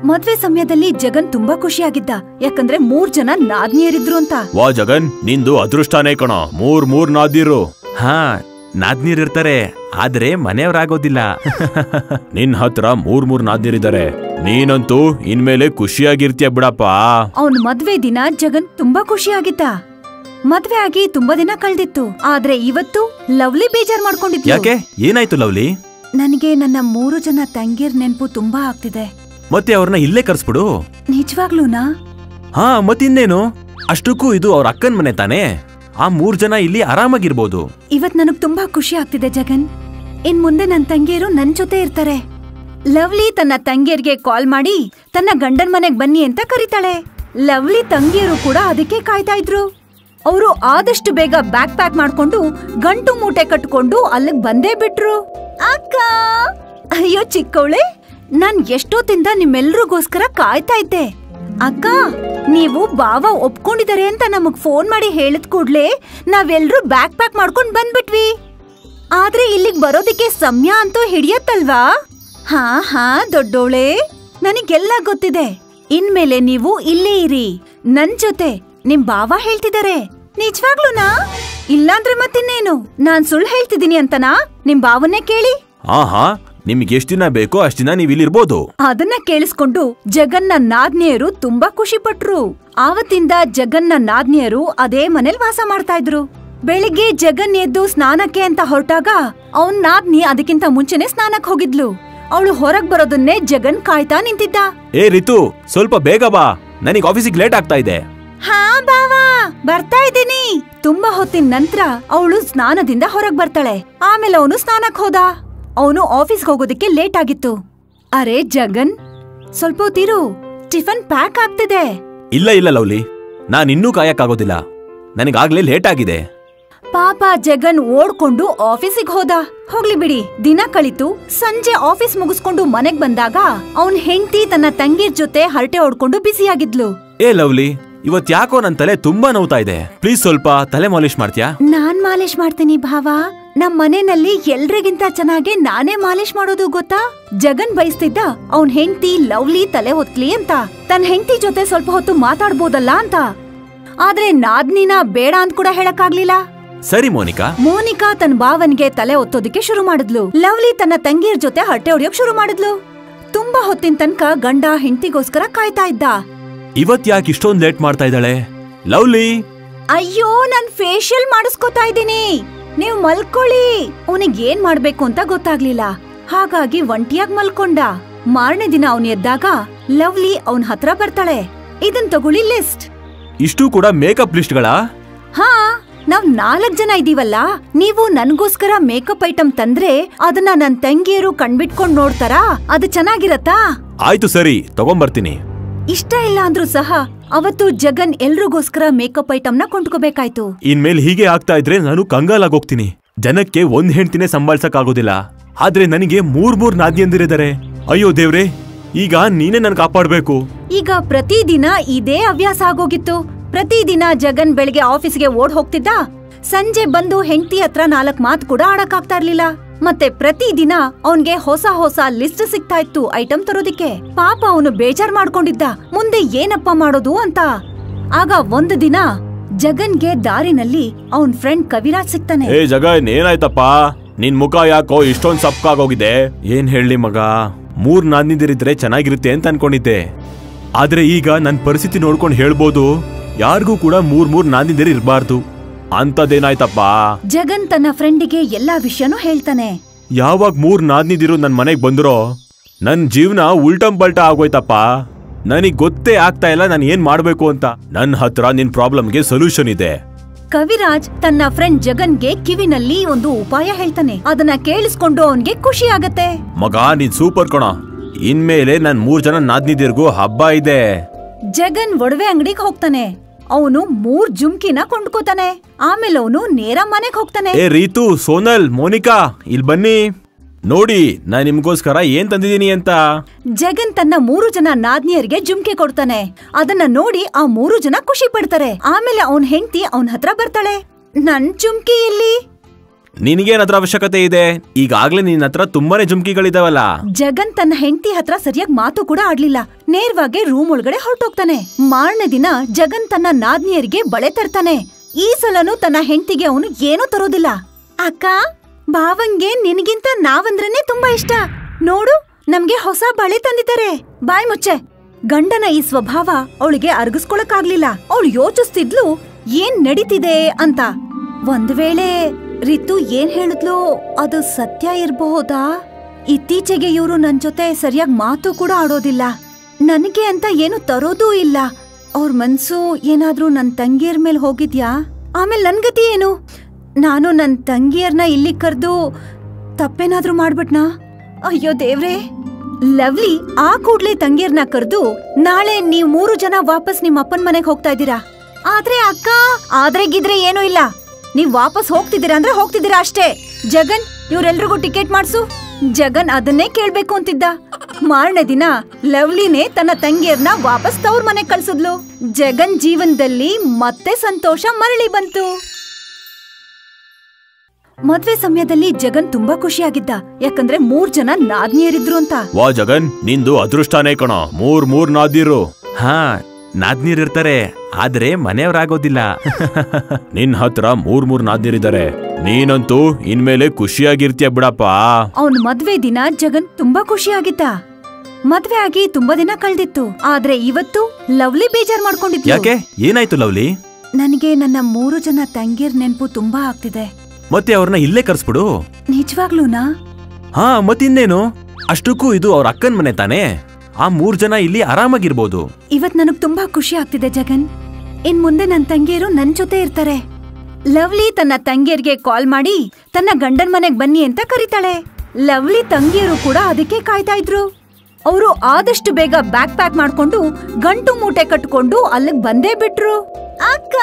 ಮದ್ವೆ ಸಮಯದಲ್ಲಿ ಜಗನ್ ತುಂಬಾ ಖುಷಿಯಾಗಿದ್ದ ಯಾಕಂದ್ರೆ ಮೂರ್ ಜನ ನಾದ್ನಿಯರಿದ್ರು ಅಂತ ವಾ ಜಗನ್ ನಿಂದು ಅದೃಷ್ಟನೇ ಕಣ ಮೂರ್ ಮೂರ್ ನಾದಿರು ಹಾ ನಾದ್ನೀರ್ ಇರ್ತಾರೆ ಆದ್ರೆ ಮನೆಯವ್ರಾಗೋದಿಲ್ಲ ನಿನ್ ಹತ್ರ ಮೂರ್ ಮೂರ್ ನಾದ್ನೀರಿದ್ದಾರೆ ನೀನಂತೂ ಇನ್ಮೇಲೆ ಖುಷಿಯಾಗಿರ್ತೀಯ ಬಿಡಪ್ಪ ಅವನ್ ಮದ್ವೆ ದಿನ ಜಗನ್ ತುಂಬಾ ಖುಷಿಯಾಗಿದ್ದ ಮದ್ವೆ ಆಗಿ ತುಂಬಾ ದಿನ ಕಳ್ದಿತ್ತು ಆದ್ರೆ ಇವತ್ತು ಲವ್ಲಿ ಬೇಜಾರ್ ಮಾಡ್ಕೊಂಡಿದ್ಲು ಯಾಕೆ ಏನಾಯ್ತು ಲವ್ಲಿ ನನಗೆ ನನ್ನ ಮೂರು ಜನ ತಂಗಿಯರ್ ನೆನ್ಪು ತುಂಬಾ ಆಗ್ತಿದೆ ಮತ್ತೆ ಅವ್ರನ್ನ ಇಲ್ಲೇ ಕರ್ಸ್ಬಿಡು ನಿಜವಾಗ್ಲೂನಾ ಹಾ ಮತ್ತಿನ್ನೇನು ಅಷ್ಟಕ್ಕೂ ಇದು ಅವ್ರ ಅಕ್ಕನ್ ಮನೆ ತಾನೇ ಆ ಮೂರ್ ಜನ ಇಲ್ಲಿ ಆರಾಮಾಗಿರ್ಬೋದು ಇವತ್ ನನಗ್ ತುಂಬಾ ಖುಷಿ ಆಗ್ತಿದೆ ಜಗನ್ ಇನ್ ಮುಂದೆ ನನ್ ತಂಗಿಯರು ನನ್ ಜೊತೆ ಇರ್ತಾರೆ ಲವ್ಲಿ ತನ್ನ ತಂಗಿಯರ್ಗೆ ಕಾಲ್ ಮಾಡಿ ತನ್ನ ಗಂಡನ್ ಮನೆಗ್ ಬನ್ನಿ ಅಂತ ಕರೀತಾಳೆ ಲವ್ಲಿ ತಂಗಿಯರು ಕೂಡ ಅದಕ್ಕೆ ಕಾಯ್ತಾ ಇದ್ರು ಅವರು ಆದಷ್ಟು ಬೇಗ ಬ್ಯಾಗ್ ಪ್ಯಾಕ್ ಮಾಡ್ಕೊಂಡು ಗಂಟು ಮೂಟೆ ಕಟ್ಕೊಂಡು ಅಲ್ಲಿಗ್ ಬಂದೇ ಬಿಟ್ರು ಅಕ್ಕ ಅಯ್ಯೋ ಚಿಕ್ಕವಳೆ ನಾನ್ ಎಷ್ಟೊತ್ತಿಂದ ನಿಮ್ಮೆಲ್ರಿಗೋಸ್ಕರ ಕಾಯ್ತಾ ಇದ್ದೆ ಅಕ್ಕ ನೀವು ಬಾವ ಒಪ್ಕೊಂಡಿದ್ದಾರೆ ಅಂತ ನಮಗ್ ಫೋನ್ ಮಾಡಿ ಹೇಳಿದ ಕೂಡ್ಲೆ ನಾವೆಲ್ರೂ ಬ್ಯಾಗ್ ಪ್ಯಾಕ್ ಮಾಡ್ಕೊಂಡ್ ಬಂದ್ಬಿಟ್ವಿ ಆದ್ರೆ ಇಲ್ಲಿಗ್ ಬರೋದಕ್ಕೆ ಸಮಯ ಅಂತೂ ಹಿಡಿಯತ್ತಲ್ವಾ ಹಾ ಹಾ ದೊಡ್ಡೋಳೆ ನನಗೆಲ್ಲ ಗೊತ್ತಿದೆ ಇನ್ಮೇಲೆ ನೀವು ಇಲ್ಲೇ ಇರಿ ನನ್ ಜೊತೆ ನಿಮ್ ಬಾವ ಹೇಳ್ತಿದಾರೆ ನಿಜವಾಗ್ಲೂನಾ ಇಲ್ಲಾಂದ್ರೆ ಮತ್ತಿನ್ನೇನು ನಾನ್ ಸುಳ್ಳು ಹೇಳ್ತಿದೀನಿ ಅಂತನಾ ನಿಮ್ ಬಾವನ್ನೇ ಕೇಳಿ ಆಹಾ ನಿಮ್ಗೆ ಎಷ್ಟ್ ದಿನ ಬೇಕೋ ಅಷ್ಟ್ ದಿನ ನೀವ್ ಇಲ್ಲಿರ್ಬೋದು ಅದನ್ನ ಕೇಳಿಸ್ಕೊಂಡು ಜಗನ್ನ ನಾದ್ನಿಯರು ತುಂಬಾ ಖುಷಿ ಪಟ್ರು ಆವತ್ತಿಂದ ಜಗನ್ನ ನಾದ್ನಿಯರು ಅದೇ ಮನೇಲಿ ವಾಸ ಮಾಡ್ತಾ ಇದ್ರು ಬೆಳಿಗ್ಗೆ ಜಗನ್ ಎದ್ದು ಸ್ನಾನಕ್ಕೆ ಅಂತ ಹೊರಟಾಗ ಅವನ್ ನಾದ್ನಿ ಅದಕ್ಕಿಂತ ಮುಂಚೆನೆ ಸ್ನಾನಕ್ ಹೋಗಿದ್ಲು ಅವಳು ಹೊರಗ್ ಬರೋದನ್ನೇ ಜಗನ್ ಕಾಯ್ತಾ ನಿಂತಿದ್ದ ಏ ರಿತು ಸ್ವಲ್ಪ ಬೇಗ ಬಾ ನನಗ್ ಆಫೀಸಿಗೆ ಲೇಟ್ ಆಗ್ತಾ ಇದೆ ಹಾ ಬಾವಾ ಬರ್ತಾ ಇದ್ದೀನಿ ತುಂಬಾ ಹೊತ್ತಿನ ನಂತರ ಅವಳು ಸ್ನಾನದಿಂದ ಹೊರಗ್ ಬರ್ತಾಳೆ ಆಮೇಲೆ ಅವನು ಸ್ನಾನಕ್ ಹೋದ ಅವನು ಆಫೀಸ್ಗೆ ಹೋಗೋದಕ್ಕೆ ಲೇಟ್ ಆಗಿತ್ತು ಅರೆ ಜಗನ್ ಸ್ವಲ್ಪ ಹೊತ್ತಿರು ಟಿಫನ್ ಪ್ಯಾಕ್ ಆಗ್ತಿದೆ ಇಲ್ಲ ಇಲ್ಲ ಲವ್ಲಿ ನಾನ್ ಇನ್ನೂ ಕಾಯಕ್ಕಾಗೋದಿಲ್ಲ ನನಗಾಗ್ಲೇ ಲೇಟ್ ಆಗಿದೆ ಪಾಪ ಜಗನ್ ಓಡ್ಕೊಂಡು ಆಫೀಸಿಗೆ ಹೋದ ಹೋಗ್ಲಿ ಬಿಡಿ ದಿನ ಕಳಿತು ಸಂಜೆ ಆಫೀಸ್ ಮುಗಿಸ್ಕೊಂಡು ಮನೆಗ್ ಬಂದಾಗ ಅವನ್ ಹೆಂಡತಿ ತನ್ನ ತಂಗಿರ್ ಜೊತೆ ಹರಟೆ ಹೊಡ್ಕೊಂಡು ಬಿಸಿಯಾಗಿದ್ಲು ಏ ಲವ್ಲಿ ಇವತ್ ಯಾಕೋ ನನ್ ತಲೆ ತುಂಬಾ ನೋವ್ತಾ ಇದೆ ಪ್ಲೀಸ್ ಸ್ವಲ್ಪ ತಲೆ ಮಾಲಿಶ್ ಮಾಡ್ತೀಯಾ ನಾನ್ ಮಾಲಿಶ್ ಮಾಡ್ತೀನಿ ಭಾವ ನಮ್ ಮನೆಯಲ್ಲಿ ಎಲ್ರಿಗಿಂತ ಚೆನ್ನಾಗಿ ನಾನೇ ಮಾಲಿಶ್ ಮಾಡೋದು ಗೊತ್ತಾ ಜಗನ್ ಬಯಸ್ತಿದ್ದ ಅವನ್ ಹೆಂಡತಿ ಲವ್ಲಿ ತಲೆ ಹೊತ್ಲಿ ಅಂತ ತನ್ ಹೆಂಡತಿ ಜೊತೆ ಸ್ವಲ್ಪ ಹೊತ್ತು ಮಾತಾಡ್ಬೋದಲ್ಲ ಅಂತ ಆದ್ರೆ ನಾದ್ನಿನ ಬೇಡ ಅಂತ ಕೂಡ ಹೇಳಕ್ಕಾಗ್ಲಿಲ್ಲ ಸರಿ ಮೋನಿಕಾ ಮೋನಿಕಾ ತನ್ನ ಭಾವನ್ಗೆ ತಲೆ ಒತ್ತೋದಕ್ಕೆ ಶುರು ಮಾಡಿದ್ಲು ಲವ್ಲಿ ತನ್ನ ತಂಗಿಯರ್ ಜೊತೆ ಹಟ್ಟೆ ಹೊಡಿಯೋಕ್ ಶುರು ಮಾಡಿದ್ಲು ತುಂಬಾ ಹೊತ್ತಿನ ತನಕ ಗಂಡ ಹೆಂಡತಿಗೋಸ್ಕರ ಕಾಯ್ತಾ ಇದ್ದ ಇವತ್ ಯಾಕೆ ಇಷ್ಟೊಂದ್ ಲೇಟ್ ಮಾಡ್ತಾ ಇದ್ದಾಳೆ ಲವ್ಲಿ ಅಯ್ಯೋ ನಾನ್ ಫೇಶಿಯಲ್ ಮಾಡಿಸ್ಕೊತಾ ಇದ್ದೀನಿ ನೀವ್ ಮಲ್ಕೊಳ್ಳಿ ಅವನಿಗ್ ಏನ್ ಮಾಡ್ಬೇಕು ಅಂತ ಗೊತ್ತಾಗ್ಲಿಲ್ಲ ಹಾಗಾಗಿ ಒಂಟಿಯಾಗ್ ಮಲ್ಕೊಂಡ ಮಾರನೇ ದಿನ ಅವನ್ ಎದ್ದಾಗ ಲವ್ಲಿ ಅವನ್ ಹತ್ರ ಬರ್ತಾಳೆ ಇದನ್ ತಗೊಳ್ಳಿ ಲಿಸ್ಟ್ ಇಷ್ಟು ಕೂಡ ಮೇಕಪ್ ಲಿಸ್ಟ್ಗಳ ಹಾ ನಾವ್ ನಾಲ್ಕ್ ಜನ ಇದೀವಲ್ಲ ನೀವು ನನ್ಗೋಸ್ಕರ ಮೇಕಪ್ ಐಟಮ್ ತಂದ್ರೆ ಅದನ್ನ ನನ್ ತಂಗಿಯರು ಕಣ್ಬಿಟ್ಕೊಂಡ್ ನೋಡ್ತಾರಾ ಅದು ಚೆನ್ನಾಗಿರತ್ತಾ ಆಯ್ತು ಸರಿ ತಗೊಂಬರ್ತೀನಿ ಇಷ್ಟ ಇಲ್ಲ ಅಂದ್ರೂ ಸಹ ಅವತ್ತು ಜಗನ್ ಎಲ್ರಿಗೋಸ್ಕರ ಮೇಕಪ್ ಐಟಮ್ನ ಕೊಂಡ್ಕೋಬೇಕಾಯ್ತು ಇನ್ಮೇಲೆ ಹೀಗೆ ಆಗ್ತಾ ಇದ್ರೆ ನಾನು ಕಂಗಾಲಾಗೋಗ್ತೀನಿ ಜನಕ್ಕೆ ಒಂದ್ ಹೆಂಡ್ತಿನೇ ಸಂಭಾಳ್ಸಕ್ ಆಗೋದಿಲ್ಲ ಆದ್ರೆ ನನಗೆ ಮೂರ್ ಮೂರ್ ನಾದಿಯಂದಿರಿದ್ದಾರೆ ಅಯ್ಯೋ ದೇವ್ರೆ ಈಗ ನೀನೇ ನನ್ ಕಾಪಾಡ್ಬೇಕು ಈಗ ಪ್ರತಿದಿನ ಇದೇ ಹವ್ಯಾಸ ಆಗೋಗಿತ್ತು ಪ್ರತಿದಿನ ಜಗನ್ ಬೆಳಿಗ್ಗೆ ಆಫೀಸ್ಗೆ ಓಡ್ ಹೋಗ್ತಿದ್ದ ಸಂಜೆ ಬಂದು ಹೆಂಡತಿ ಹತ್ರ ನಾಲ್ಕ್ ಮಾತ್ ಕೂಡ ಆಡಕ್ಕಾಗ್ತಾ ಇರ್ಲಿಲ್ಲ ಮತ್ತೆ ಪ್ರತಿದಿನ ಅವನ್ಗೆ ಹೊಸ ಹೊಸ ಲಿಸ್ಟ್ ಸಿಗ್ತಾ ಇತ್ತು ಐಟಮ್ ತರೋದಿಕ್ಕೆ ಪಾಪ ಅವನು ಬೇಜಾರ್ ಮಾಡ್ಕೊಂಡಿದ್ದ ಮುಂದೆ ಏನಪ್ಪ ಮಾಡೋದು ಅಂತ ಆಗ ಒಂದು ದಿನ ಜಗನ್ಗೆ ದಾರಿನಲ್ಲಿ ಅವನ್ ಫ್ರೆಂಡ್ ಕವಿರಾಜ್ ಸಿಗ್ತಾನೆ ಏ ಜಗನ್ ಏನಾಯ್ತಪ್ಪ ನಿನ್ ಮುಖ ಯಾಕೋ ಇಷ್ಟೊಂದ್ ಸಪ್ಕಾಗೋಗಿದೆ ಏನ್ ಹೇಳಿ ಮಗ ಮೂರ್ ನಾದ್ನಿದಿರಿದ್ರೆ ಚೆನ್ನಾಗಿರುತ್ತೆ ಅಂತ ಅನ್ಕೊಂಡಿದ್ದೆ ಆದ್ರೆ ಈಗ ನನ್ ಪರಿಸ್ಥಿತಿ ನೋಡ್ಕೊಂಡ್ ಹೇಳ್ಬೋದು ಯಾರಿಗೂ ಕೂಡ ಮೂರ್ ಮೂರ್ ನಾದ್ನಿದಿರಿ ಇರ್ಬಾರ್ದು ಅಂತದೇನಾಯ್ತಪ್ಪ ಜಗನ್ ತನ್ನ ಫ್ರೆಂಡಿಗೆ ಎಲ್ಲಾ ವಿಷಯನೂ ಹೇಳ್ತಾನೆ ಯಾವಾಗ ಮೂರ್ ನಾದ್ನಿದಿರು ನನ್ ಮನೆಗ್ ಬಂದ್ರೋ ನನ್ ಜೀವನ ಉಲ್ಟಂ ಪಲ್ಟ ಆಗೋಯ್ತಪ್ಪ ನನಗ್ ಗೊತ್ತೇ ಆಗ್ತಾ ಇಲ್ಲ ನಾನು ಏನ್ ಮಾಡ್ಬೇಕು ಅಂತ ನನ್ ಹತ್ರ ನಿನ್ ಪ್ರಾಬ್ಲಮ್ಗೆ ಸೊಲ್ಯೂಷನ್ ಇದೆ ಕವಿರಾಜ್ ತನ್ನ ಫ್ರೆಂಡ್ ಜಗನ್ಗೆ ಕಿವಿನಲ್ಲಿ ಒಂದು ಉಪಾಯ ಹೇಳ್ತಾನೆ ಅದನ್ನ ಕೇಳಿಸ್ಕೊಂಡು ಅವನ್ಗೆ ಖುಷಿ ಆಗತ್ತೆ ಮಗ ನೀನ್ ಸೂಪರ್ ಕಣ ಇನ್ಮೇಲೆ ನನ್ ಮೂರ್ ಜನ ನಾದ್ನಿದಿರ್ಗೂ ಹಬ್ಬ ಇದೆ ಜಗನ್ ಒಡವೆ ಅಂಗಡಿಗೆ ಹೋಗ್ತಾನೆ ಅವನು ಮೂರ್ ಜುಮ್ಕಿನ ಕೊಂಡ್ಕೋತಾನೆ ಆಮೇಲೆ ಅವನು ನೇರ ಮನೆಗ್ ಹೋಗ್ತಾನೆ ಏ ರೀತು ಸೋನಲ್ ಮೋನಿಕಾ ಇಲ್ ಬನ್ನಿ ನೋಡಿ ನಾನ್ ನಿಮ್ಗೋಸ್ಕರ ಏನ್ ತಂದಿದೀನಿ ಅಂತ ಜಗನ್ ತನ್ನ ಮೂರು ಜನ ನಾದ್ನಿಯರಿಗೆ ಜುಮ್ಕೆ ಕೊಡ್ತಾನೆ ಅದನ್ನ ನೋಡಿ ಆ ಮೂರು ಜನ ಖುಷಿ ಪಡ್ತಾರೆ ಆಮೇಲೆ ಅವನ್ ಹೆಂಡತಿ ಅವನ್ ಹತ್ರ ಬರ್ತಾಳೆ ನನ್ ಜುಮ್ಕಿ ಎಲ್ಲಿ ನಿನಗೇನ್ ಅದ್ರ ಅವಶ್ಯಕತೆ ಇದೆ ಈಗಾಗ್ಲೇ ನಿನ್ನ ಹತ್ರ ತುಂಬಾನೇ ಜುಮ್ಕಿಗಳಿದಾವಲ್ಲ ಜಗನ್ ತನ್ನ ಹೆಂಡತಿ ಹತ್ರ ಸರಿಯಾಗಿ ಮಾತು ಕೂಡ ಆಡ್ಲಿಲ್ಲ ನೇರವಾಗಿ ರೂಮ್ ಒಳಗಡೆ ಹೊರಟೋಗ್ತಾನೆ ಮಾರನೇ ದಿನ ಜಗನ್ ತನ್ನ ನಾದ್ನಿಯರಿಗೆ ಬಳೆ ತರ್ತಾನೆ ಈ ಸಲನು ತನ್ನ ಹೆಂಡತಿಗೆ ಅವನು ಏನೂ ತರೋದಿಲ್ಲ ಅಕ್ಕ ಭಾವಂಗೆ ನಿನಗಿಂತ ನಾವಂದ್ರೇನೆ ತುಂಬಾ ಇಷ್ಟ ನೋಡು ನಮ್ಗೆ ಹೊಸ ಬಳೆ ತಂದಿದ್ದಾರೆ ಬಾಯ್ ಮುಚ್ಚೆ ಗಂಡನ ಈ ಸ್ವಭಾವ ಅವಳಿಗೆ ಅರ್ಗಿಸ್ಕೊಳಕ್ಕಾಗ್ಲಿಲ್ಲ ಅವಳು ಯೋಚಿಸ್ತಿದ್ಲು ಏನ್ ನಡೀತಿದೆ ಅಂತ ಒಂದ್ ವೇಳೆ ರಿತು ಏನ್ ಹೇಳಿದ್ಲು ಅದು ಸತ್ಯ ಇರಬಹುದಾ ಇತ್ತೀಚೆಗೆ ಇವರು ನನ್ ಜೊತೆ ಸರಿಯಾಗಿ ಮಾತು ಕೂಡ ಆಡೋದಿಲ್ಲ ನನಗೆ ಅಂತ ಏನು ತರೋದೂ ಇಲ್ಲ ಅವ್ರ ಮನ್ಸು ಏನಾದ್ರೂ ನನ್ ತಂಗಿಯರ್ ಮೇಲೆ ಹೋಗಿದ್ಯಾ ಆಮೇಲೆ ನನ್ ಗತಿ ಏನು ನಾನು ನನ್ ತಂಗಿಯರ್ನ ಇಲ್ಲಿ ಕರ್ದು ತಪ್ಪೇನಾದ್ರೂ ಮಾಡ್ಬಿಟ್ನಾ ಅಯ್ಯೋ ದೇವ್ರೇ ಲವ್ಲಿ ಆ ಕೂಡ್ಲೆ ತಂಗಿಯರ್ನ ಕರೆದು ನಾಳೆ ನೀವ್ ಮೂರು ಜನ ವಾಪಸ್ ನಿಮ್ ಅಪ್ಪನ್ ಮನೆಗ್ ಹೋಗ್ತಾ ಇದ್ದೀರಾ ಆದ್ರೆ ಅಕ್ಕ ಆದ್ರೆ ಗಿದ್ರೆ ಏನೂ ಇಲ್ಲ ನೀವ್ ವಾಪಸ್ ಹೋಗ್ತಿದ್ದೀರಾ ಅಂದ್ರೆ ಹೋಗ್ತಿದ್ದೀರಾ ಅಷ್ಟೇ ಜಗನ್ ಇವ್ರೆಲ್ರಿಗೂ ಟಿಕೆಟ್ ಮಾಡ್ಸು ಜಗನ್ ಅದನ್ನೇ ಕೇಳ್ಬೇಕು ಅಂತಿದ್ದ ಮಾರನೇ ದಿನ ಲವ್ಲಿನೇ ತನ್ನ ತಂಗಿಯರ್ನ ವಾಪಸ್ ತವ್ರ ಮನೆಗ್ ಕಳ್ಸಿದ್ಲು ಜಗನ್ ಜೀವನದಲ್ಲಿ ಮತ್ತೆ ಸಂತೋಷ ಮರಳಿ ಬಂತು ಮದ್ವೆ ಸಮಯದಲ್ಲಿ ಜಗನ್ ತುಂಬಾ ಖುಷಿಯಾಗಿದ್ದ ಯಾಕಂದ್ರೆ ಮೂರ್ ಜನ ನಾದ್ನಿಯರಿದ್ರು ಅಂತ ವಾ ಜಗನ್ ನಿಂದು ಅದೃಷ್ಟನೇ ಕಣೋ ಮೂರ್ ಮೂರ್ ನಾದಿರು ಹಾ ನಾದ್ನೀರ್ ಇರ್ತಾರೆ ಆದ್ರೆ ಮನೆಯವ್ರಾಗೋದಿಲ್ಲ ನಿನ್ ಹತ್ರ ಮೂರ್ ಮೂರ್ ನಾದ್ನೀರಿದ್ದಾರೆ ನೀನಂತೂ ಇನ್ಮೇಲೆ ಖುಷಿಯಾಗಿರ್ತೀಯ ಬಿಡಪ್ಪ ಅವನ್ ಮದ್ವೆ ದಿನ ಜಗನ್ ತುಂಬಾ ಖುಷಿಯಾಗಿದ್ದ ಮದ್ವೆ ಆಗಿ ತುಂಬಾ ದಿನ ಕಳ್ದಿತ್ತು ಆದ್ರೆ ಇವತ್ತು ಲವ್ಲಿ ಬೇಜಾರ್ ಮಾಡ್ಕೊಂಡಿದ್ಲು ಯಾಕೆ ಏನಾಯ್ತು ಲವ್ಲಿ ನನಗೆ ನನ್ನ ಮೂರು ಜನ ತಂಗಿಯರ್ ನೆನ್ಪು ತುಂಬಾ ಆಗ್ತಿದೆ ಮತ್ತೆ ಅವ್ರನ್ನ ಇಲ್ಲೇ ಕರ್ಸ್ಬಿಡು ನಿಜವಾಗ್ಲೂನಾ ಹಾ ಮತ್ತಿನ್ನೇನು ಅಷ್ಟಕ್ಕೂ ಇದು ಅವ್ರ ಅಕ್ಕನ್ ಮನೆ ತಾನೇ ಆ ಮೂರ್ ಜನ ಇಲ್ಲಿ ಆರಾಮಾಗಿರ್ಬೋದು ಇವತ್ ನನಗ್ ತುಂಬಾ ಖುಷಿ ಆಗ್ತಿದೆ ಜಗನ್ ಇನ್ ಮುಂದೆ ನನ್ ತಂಗಿಯರು ನನ್ ಜೊತೆ ಇರ್ತಾರೆ ಲವ್ಲಿ ತನ್ನ ತಂಗಿಯರ್ಗೆ ಕಾಲ್ ಮಾಡಿ ತನ್ನ ಗಂಡನ್ ಮನೆಗ್ ಬನ್ನಿ ಅಂತ ಕರೀತಾಳೆ ಲವ್ಲಿ ತಂಗಿಯರು ಕೂಡ ಅದಕ್ಕೆ ಕಾಯ್ತಾ ಇದ್ರು ಅವರು ಆದಷ್ಟು ಬೇಗ ಬ್ಯಾಗ್ ಪ್ಯಾಕ್ ಮಾಡ್ಕೊಂಡು ಗಂಟು ಮೂಟೆ ಕಟ್ಕೊಂಡು ಅಲ್ಲಿಗ್ ಬಂದೇ ಬಿಟ್ರು ಅಕ್ಕ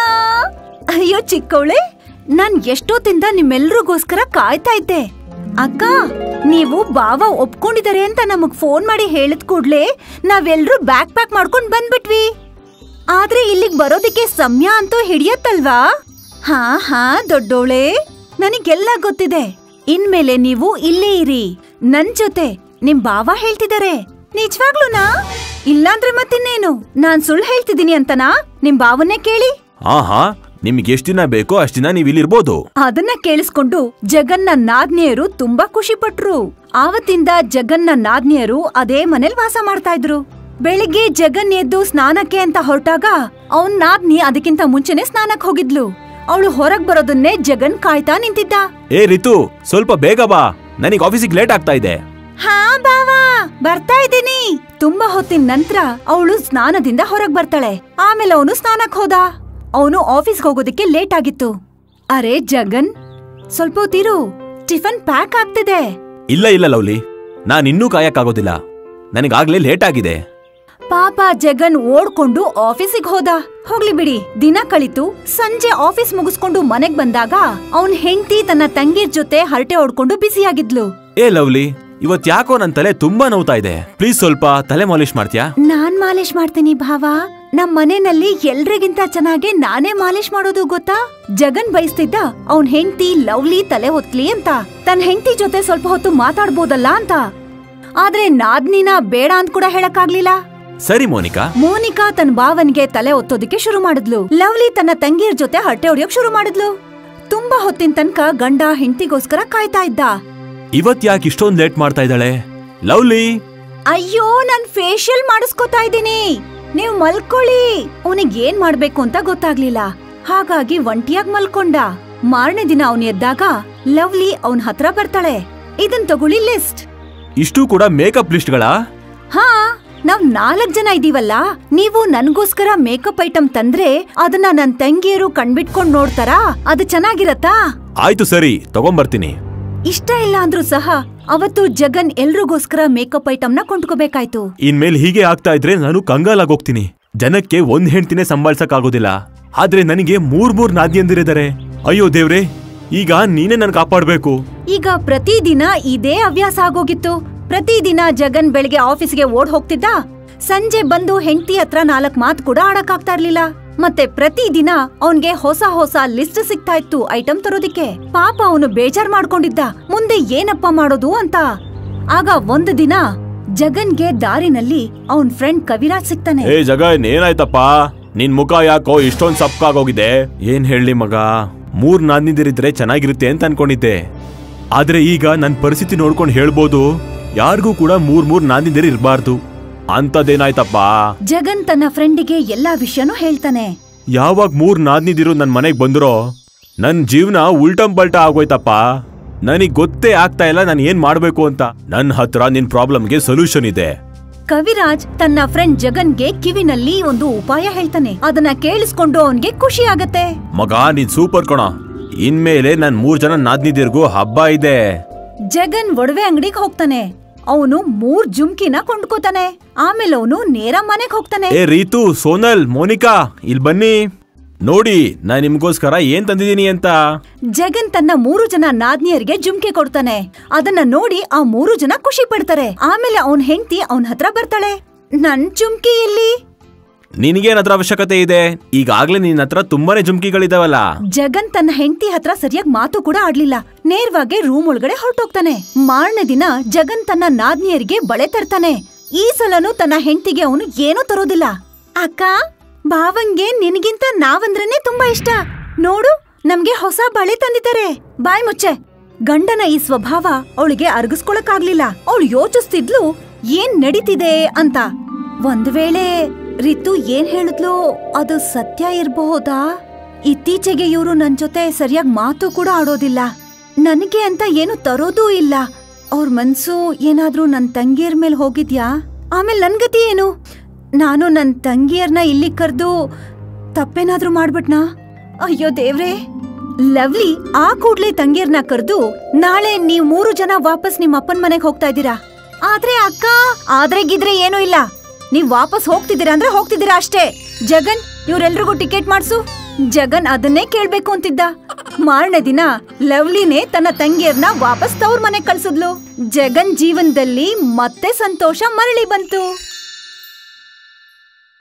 ಅಯ್ಯೋ ಚಿಕ್ಕವಳೆ ನಾನ್ ಎಷ್ಟೊತ್ತಿಂದ ನಿಮ್ಮೆಲ್ರಿಗೋಸ್ಕರ ಕಾಯ್ತಾ ಇದ್ದೆ ಅಕ್ಕ ನೀವು ಬಾವ ಒಪ್ಕೊಂಡಿದ್ದಾರೆ ಅಂತ ನಮಗ್ ಫೋನ್ ಮಾಡಿ ಹೇಳಿದ ಕೂಡ್ಲೆ ನಾವೆಲ್ರೂ ಬ್ಯಾಗ್ ಪ್ಯಾಕ್ ಮಾಡ್ಕೊಂಡ್ ಬಂದ್ಬಿಟ್ವಿ ಆದ್ರೆ ಇಲ್ಲಿಗ್ ಬರೋದಕ್ಕೆ ಸಮಯ ಅಂತೂ ಹಿಡಿಯತ್ತಲ್ವಾ ಹಾ ಹಾ ದೊಡ್ಡೋಳೆ ನನಗೆಲ್ಲ ಗೊತ್ತಿದೆ ಇನ್ಮೇಲೆ ನೀವು ಇಲ್ಲೇ ಇರಿ ನನ್ ಜೊತೆ ನಿಮ್ ಬಾವ ಹೇಳ್ತಿದಾರೆ ನಿಜವಾಗ್ಲೂನಾ ಇಲ್ಲಾಂದ್ರೆ ಮತ್ತಿನ್ನೇನು ನಾನ್ ಸುಳ್ಳು ಹೇಳ್ತಿದೀನಿ ಅಂತನಾ ನಿಮ್ ಬಾವನ್ನೇ ಕೇಳಿ ಆಹಾ ನಿಮ್ಗೆ ಎಷ್ಟ್ ದಿನ ಬೇಕೋ ಅಷ್ಟ್ ದಿನ ನೀವ್ ಇಲ್ಲಿರ್ಬೋದು ಅದನ್ನ ಕೇಳಿಸ್ಕೊಂಡು ಜಗನ್ನ ನಾದ್ನಿಯರು ತುಂಬಾ ಖುಷಿ ಪಟ್ರು ಆವತ್ತಿಂದ ಜಗನ್ನ ನಾದ್ನಿಯರು ಅದೇ ಮನೇಲಿ ವಾಸ ಮಾಡ್ತಾ ಇದ್ರು ಬೆಳಿಗ್ಗೆ ಜಗನ್ ಎದ್ದು ಸ್ನಾನಕ್ಕೆ ಅಂತ ಹೊರಟಾಗ ಅವನ್ ನಾದ್ನಿ ಅದಕ್ಕಿಂತ ಮುಂಚೆನೆ ಸ್ನಾನಕ್ ಹೋಗಿದ್ಲು ಅವಳು ಹೊರಗ್ ಬರೋದನ್ನೇ ಜಗನ್ ಕಾಯ್ತಾ ನಿಂತಿದ್ದ ಏ ರಿತು ಸ್ವಲ್ಪ ಬೇಗ ಬಾ ನನಗ್ ಆಫೀಸಿಗೆ ಲೇಟ್ ಆಗ್ತಾ ಇದೆ ಹಾ ಬಾವಾ ಬರ್ತಾ ಇದ್ದೀನಿ ತುಂಬಾ ಹೊತ್ತಿನ ನಂತರ ಅವಳು ಸ್ನಾನದಿಂದ ಹೊರಗ್ ಬರ್ತಾಳೆ ಆಮೇಲೆ ಅವನು ಸ್ನಾನಕ್ ಹೋದ ಅವನು ಆಫೀಸ್ಗೆ ಹೋಗೋದಕ್ಕೆ ಲೇಟ್ ಆಗಿತ್ತು ಅರೆ ಜಗನ್ ಸ್ವಲ್ಪ ಹೊತ್ತಿರು ಟಿಫನ್ ಪ್ಯಾಕ್ ಆಗ್ತಿದೆ ಇಲ್ಲ ಇಲ್ಲ ಲವ್ಲಿ ನಾನ್ ಇನ್ನೂ ಕಾಯಕ್ಕಾಗೋದಿಲ್ಲ ನನಗಾಗ್ಲೇ ಲೇಟ್ ಆಗಿದೆ ಪಾಪ ಜಗನ್ ಓಡ್ಕೊಂಡು ಆಫೀಸಿಗೆ ಹೋದ ಹೋಗ್ಲಿ ಬಿಡಿ ದಿನ ಕಳಿತು ಸಂಜೆ ಆಫೀಸ್ ಮುಗಿಸ್ಕೊಂಡು ಮನೆಗ್ ಬಂದಾಗ ಅವನ್ ಹೆಂಡತಿ ತನ್ನ ತಂಗಿರ್ ಜೊತೆ ಹರಟೆ ಹೊಡ್ಕೊಂಡು ಬಿಸಿಯಾಗಿದ್ಲು ಏ ಲವ್ಲಿ ಇವತ್ ಯಾಕೋ ನನ್ ತಲೆ ತುಂಬಾ ನೋವ್ತಾ ಇದೆ ಪ್ಲೀಸ್ ಸ್ವಲ್ಪ ತಲೆ ಮಾಲಿಶ್ ಮಾಡ್ತೀಯಾ ನಾನ್ ಮಾಲಿಶ್ ಮಾಡ್ತೀನಿ ಭಾವ ನಮ್ ಮನೆಯಲ್ಲಿ ಎಲ್ರಿಗಿಂತ ಚೆನ್ನಾಗಿ ನಾನೇ ಮಾಲಿಶ್ ಮಾಡೋದು ಗೊತ್ತಾ ಜಗನ್ ಬಯಸ್ತಿದ್ದ ಅವನ್ ಹೆಂಡತಿ ಲವ್ಲಿ ತಲೆ ಹೊತ್ಲಿ ಅಂತ ತನ್ ಹೆಂಡತಿ ಜೊತೆ ಸ್ವಲ್ಪ ಹೊತ್ತು ಮಾತಾಡ್ಬೋದಲ್ಲ ಅಂತ ಆದ್ರೆ ನಾದ್ನಿನ ಬೇಡ ಅಂತ ಕೂಡ ಹೇಳಕ್ಕಾಗ್ಲಿಲ್ಲ ಸರಿ ಮೋನಿಕಾ ಮೋನಿಕಾ ತನ್ನ ಭಾವನ್ಗೆ ತಲೆ ಒತ್ತೋದಕ್ಕೆ ಶುರು ಮಾಡಿದ್ಲು ಲವ್ಲಿ ತನ್ನ ತಂಗಿಯರ್ ಜೊತೆ ಹಟ್ಟೆ ಹೊಡಿಯೋಕ್ ಶುರು ಮಾಡಿದ್ಲು ತುಂಬಾ ಹೊತ್ತಿನ ತನಕ ಗಂಡ ಹೆಂಡತಿಗೋಸ್ಕರ ಕಾಯ್ತಾ ಇದ್ದ ಇವತ್ ಯಾಕೆ ಇಷ್ಟೊಂದ್ ಲೇಟ್ ಮಾಡ್ತಾ ಇದ್ದಾಳೆ ಲವ್ಲಿ ಅಯ್ಯೋ ನಾನ್ ಫೇಶಿಯಲ್ ಮಾಡಿಸ್ಕೊತಾ ಇದ್ದೀನಿ ನೀವ್ ಮಲ್ಕೊಳ್ಳಿ ಅವನಿಗ್ ಏನ್ ಮಾಡ್ಬೇಕು ಅಂತ ಗೊತ್ತಾಗ್ಲಿಲ್ಲ ಹಾಗಾಗಿ ಒಂಟಿಯಾಗ್ ಮಲ್ಕೊಂಡ ಮಾರನೇ ದಿನ ಅವನ್ ಎದ್ದಾಗ ಲವ್ಲಿ ಅವನ್ ಹತ್ರ ಬರ್ತಾಳೆ ಇದನ್ ತಗೊಳ್ಳಿ ಲಿಸ್ಟ್ ಇಷ್ಟು ಕೂಡ ಮೇಕಪ್ ಲಿಸ್ಟ್ಗಳ ಹಾ ನಾವ್ ನಾಲ್ಕ್ ಜನ ಇದೀವಲ್ಲ ನೀವು ನನ್ಗೋಸ್ಕರ ಮೇಕಪ್ ಐಟಮ್ ತಂದ್ರೆ ಅದನ್ನ ನನ್ ತಂಗಿಯರು ಕಣ್ಬಿಟ್ಕೊಂಡ್ ನೋಡ್ತಾರಾ ಅದು ಚೆನ್ನಾಗಿರತ್ತಾ ಆಯ್ತು ಸರಿ ತಗೊಂಬರ್ತೀನಿ ಇಷ್ಟ ಇಲ್ಲ ಅಂದ್ರೂ ಸಹ ಅವತ್ತು ಜಗನ್ ಎಲ್ರಿಗೋಸ್ಕರ ಮೇಕಪ್ ಐಟಮ್ನ ಕೊಂಡ್ಕೋಬೇಕಾಯ್ತು ಇನ್ಮೇಲೆ ಹೀಗೆ ಆಗ್ತಾ ಇದ್ರೆ ನಾನು ಕಂಗಾಲಾಗೋಗ್ತೀನಿ ಜನಕ್ಕೆ ಒಂದ್ ಹೆಂಡ್ತಿನೇ ಸಂಭಾಳ್ಸಕ್ ಆಗೋದಿಲ್ಲ ಆದ್ರೆ ನನಗೆ ಮೂರ್ ಮೂರ್ ನಾದಿಯಂದಿರಿದ್ದಾರೆ ಅಯ್ಯೋ ದೇವ್ರೆ ಈಗ ನೀನೇ ನನ್ ಕಾಪಾಡ್ಬೇಕು ಈಗ ಪ್ರತಿದಿನ ಇದೇ ಹವ್ಯಾಸ ಆಗೋಗಿತ್ತು ಪ್ರತಿದಿನ ಜಗನ್ ಬೆಳಿಗ್ಗೆ ಆಫೀಸ್ಗೆ ಓಡ್ ಹೋಗ್ತಿದ್ದ ಸಂಜೆ ಬಂದು ಹೆಂಡತಿ ಹತ್ರ ನಾಲ್ಕ್ ಮಾತ್ ಕೂಡ ಆಡಕ್ಕಾಗ್ತಾ ಇರ್ಲಿಲ್ಲ ಮತ್ತೆ ಪ್ರತಿದಿನ ಅವನ್ಗೆ ಹೊಸ ಹೊಸ ಲಿಸ್ಟ್ ಸಿಗ್ತಾ ಇತ್ತು ಐಟಮ್ ತರೋದಿಕ್ಕೆ ಪಾಪ ಅವನು ಬೇಜಾರ್ ಮಾಡ್ಕೊಂಡಿದ್ದ ಮುಂದೆ ಏನಪ್ಪ ಮಾಡೋದು ಅಂತ ಆಗ ಒಂದು ದಿನ ಜಗನ್ಗೆ ದಾರಿನಲ್ಲಿ ಅವನ್ ಫ್ರೆಂಡ್ ಕವಿರಾಜ್ ಸಿಗ್ತಾನೆ ಏ ಜಗನ್ ಏನಾಯ್ತಪ್ಪ ನಿನ್ ಮುಖ ಯಾಕೋ ಇಷ್ಟೊಂದ್ ಸಪ್ಕಾಗೋಗಿದೆ ಏನ್ ಹೇಳಿ ಮಗ ಮೂರ್ ನಾದ್ನಿದಿರಿದ್ರೆ ಚೆನ್ನಾಗಿರುತ್ತೆ ಅಂತ ಅನ್ಕೊಂಡಿದ್ದೆ ಆದ್ರೆ ಈಗ ನನ್ ಪರಿಸ್ಥಿತಿ ನೋಡ್ಕೊಂಡು ಹೇಳ್ಬೋದು ಯಾರಿಗೂ ಕೂಡ ಮೂರ್ ಮೂರ್ ನಾದ್ನಿದಿರಿ ಇರ್ಬಾರ್ದು ಅಂತದೇನಾಯ್ತಪ್ಪ ಜಗನ್ ತನ್ನ ಫ್ರೆಂಡಿಗೆ ಎಲ್ಲಾ ವಿಷಯನೂ ಹೇಳ್ತಾನೆ ಯಾವಾಗ ಮೂರ್ ನಾದ್ನಿದಿರು ನನ್ ಮನೆಗ್ ಬಂದ್ರೋ ನನ್ ಜೀವನ ಉಲ್ಟಂ ಪಲ್ಟ ಆಗೋಯ್ತಪ್ಪ ನನಗ್ ಗೊತ್ತೇ ಆಗ್ತಾ ಇಲ್ಲ ನಾನು ಏನ್ ಮಾಡ್ಬೇಕು ಅಂತ ನನ್ ಹತ್ರ ನಿನ್ ಪ್ರಾಬ್ಲಮ್ಗೆ ಸೊಲ್ಯೂಷನ್ ಇದೆ ಕವಿರಾಜ್ ತನ್ನ ಫ್ರೆಂಡ್ ಜಗನ್ಗೆ ಕಿವಿನಲ್ಲಿ ಒಂದು ಉಪಾಯ ಹೇಳ್ತಾನೆ ಅದನ್ನ ಕೇಳಿಸ್ಕೊಂಡು ಅವನ್ಗೆ ಖುಷಿ ಆಗತ್ತೆ ಮಗ ನೀನ್ ಸೂಪರ್ ಕಣ ಇನ್ಮೇಲೆ ನನ್ ಮೂರ್ ಜನ ನಾದ್ನಿದಿರ್ಗೂ ಹಬ್ಬ ಇದೆ ಜಗನ್ ಒಡವೆ ಅಂಗಡಿಗೆ ಹೋಗ್ತಾನೆ ಅವನು ಮೂರ್ ಜುಮ್ಕಿನ ಕೊಂಡ್ಕೋತಾನೆ ಆಮೇಲೆ ಅವನು ನೇರ ಮನೆಗ್ ಹೋಗ್ತಾನೆ ಏ ರೀತು ಸೋನಲ್ ಮೋನಿಕಾ ಇಲ್ ಬನ್ನಿ ನೋಡಿ ನಾನ್ ನಿಮ್ಗೋಸ್ಕರ ಏನ್ ತಂದಿದೀನಿ ಅಂತ ಜಗನ್ ತನ್ನ ಮೂರು ಜನ ನಾದ್ನಿಯರಿಗೆ ಜುಮ್ಕೆ ಕೊಡ್ತಾನೆ ಅದನ್ನ ನೋಡಿ ಆ ಮೂರು ಜನ ಖುಷಿ ಪಡ್ತಾರೆ ಆಮೇಲೆ ಅವನ್ ಹೆಂಡತಿ ಅವನ್ ಹತ್ರ ಬರ್ತಾಳೆ ನನ್ ಜುಮ್ಕಿ ಎಲ್ಲಿ ನಿನಗೇನ್ ಅದ್ರ ಅವಶ್ಯಕತೆ ಇದೆ ಈಗಾಗ್ಲೇ ನಿನ್ ಹತ್ರ ತುಂಬಾನೇ ಜುಮ್ಕಿಗಳಿದಾವಲ್ಲ ಜಗನ್ ತನ್ನ ಹೆಂಡತಿ ಹತ್ರ ಸರಿಯಾಗಿ ಮಾತು ಕೂಡ ಆಡ್ಲಿಲ್ಲ ನೇರವಾಗಿ ರೂಮ್ ಒಳಗಡೆ ಹೊರಟೋಗ್ತಾನೆ ಮಾರನೇ ದಿನ ಜಗನ್ ತನ್ನ ನಾದ್ನಿಯರಿಗೆ ಬಳೆ ತರ್ತಾನೆ ಈ ಸಲನು ತನ್ನ ಹೆಂಡತಿಗೆ ಅವನು ಏನೂ ತರೋದಿಲ್ಲ ಅಕ್ಕ ಭಾವಂಗೆ ನಿನಗಿಂತ ನಾವಂದ್ರೇನೆ ತುಂಬಾ ಇಷ್ಟ ನೋಡು ನಮ್ಗೆ ಹೊಸ ಬಳೆ ತಂದಿದ್ದಾರೆ ಬಾಯ್ ಮುಚ್ಚೆ ಗಂಡನ ಈ ಸ್ವಭಾವ ಅವಳಿಗೆ ಅರ್ಗಿಸ್ಕೊಳಕ್ಕಾಗ್ಲಿಲ್ಲ ಅವಳು ಯೋಚಿಸ್ತಿದ್ಲು ಏನ್ ನಡೀತಿದೆ ಅಂತ ಒಂದ್ ವೇಳೆ ರಿತು ಏನ್ ಹೇಳಿದ್ಲು ಅದು ಸತ್ಯ ಇರಬಹುದಾ ಇತ್ತೀಚೆಗೆ ಇವರು ನನ್ ಜೊತೆ ಸರಿಯಾಗಿ ಮಾತು ಕೂಡ ಆಡೋದಿಲ್ಲ ನನಗೆ ಅಂತ ಏನು ತರೋದೂ ಇಲ್ಲ ಅವ್ರ ಮನ್ಸು ಏನಾದ್ರೂ ನನ್ ತಂಗಿಯರ್ ಮೇಲೆ ಹೋಗಿದ್ಯಾ ಆಮೇಲೆ ನನ್ ಗತಿ ಏನು ನಾನು ನನ್ ತಂಗಿಯರ್ನ ಇಲ್ಲಿ ಕರ್ದು ತಪ್ಪೇನಾದ್ರೂ ಮಾಡ್ಬಿಟ್ನಾ ಅಯ್ಯೋ ದೇವ್ರೇ ಲವ್ಲಿ ಆ ಕೂಡ್ಲೆ ತಂಗಿಯರ್ನ ಕರೆದು ನಾಳೆ ನೀವ್ ಮೂರು ಜನ ವಾಪಸ್ ನಿಮ್ ಅಪ್ಪನ್ ಮನೆಗ್ ಹೋಗ್ತಾ ಇದ್ದೀರಾ ಆದ್ರೆ ಅಕ್ಕ ಆದ್ರೆ ಗಿದ್ರೆ ಏನೂ ಇಲ್ಲ ನೀವ್ ವಾಪಸ್ ಹೋಗ್ತಿದ್ದೀರಾ ಅಂದ್ರೆ ಹೋಗ್ತಿದ್ದೀರಾ ಅಷ್ಟೇ ಜಗನ್ ಇವ್ರೆಲ್ರಿಗೂ ಟಿಕೆಟ್ ಮಾಡ್ಸು ಜಗನ್ ಅದನ್ನೇ ಕೇಳ್ಬೇಕು ಅಂತಿದ್ದ ಮಾರನೇ ದಿನ ಲವ್ಲಿನೇ ತನ್ನ ತಂಗಿಯರ್ನ ವಾಪಸ್ ತವ್ರ ಮನೆಗ್ ಕಳ್ಸಿದ್ಲು ಜಗನ್ ಜೀವನದಲ್ಲಿ ಮತ್ತೆ ಸಂತೋಷ ಮರಳಿ ಬಂತು